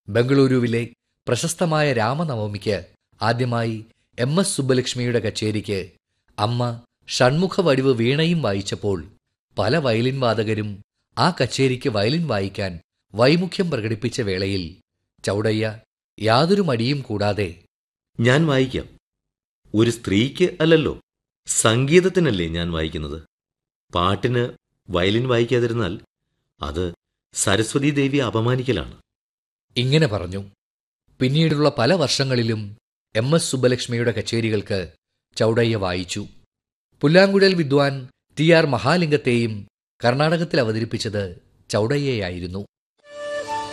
ബംഗളൂരുവിലെ പ്രശസ്തമായ രാമനവമിക്ക് ആദ്യമായി എം എസ് സുബ്ബലക്ഷ്മിയുടെ കച്ചേരിക്ക് അമ്മ ഷൺമുഖ വടിവ് വീണയും വായിച്ചപ്പോൾ പല വയലിൻ വാദകരും ആ കച്ചേരിക്ക് വയലിൻ വായിക്കാൻ വൈമുഖ്യം പ്രകടിപ്പിച്ച വേളയിൽ ചൗടയ്യ യാതൊരു മടിയും കൂടാതെ ഞാൻ വായിക്കാം ഒരു സ്ത്രീക്ക് അല്ലല്ലോ സംഗീതത്തിനല്ലേ ഞാൻ വായിക്കുന്നത് പാട്ടിന് വയലിൻ വായിക്കാതിരുന്നാൽ അത് സരസ്വതി ദേവി അപമാനിക്കലാണ് ഇങ്ങനെ പറഞ്ഞു പിന്നീടുള്ള പല വർഷങ്ങളിലും എം എസ് സുബ്ബലക്ഷ്മിയുടെ കച്ചേരികൾക്ക് ചൗടയ്യ വായിച്ചു പുല്ലാങ്കുഴൽ വിദ്വാൻ ടി ആർ മഹാലിംഗത്തെയും കർണാടകത്തിൽ അവതരിപ്പിച്ചത് ചൗടയ്യയായിരുന്നു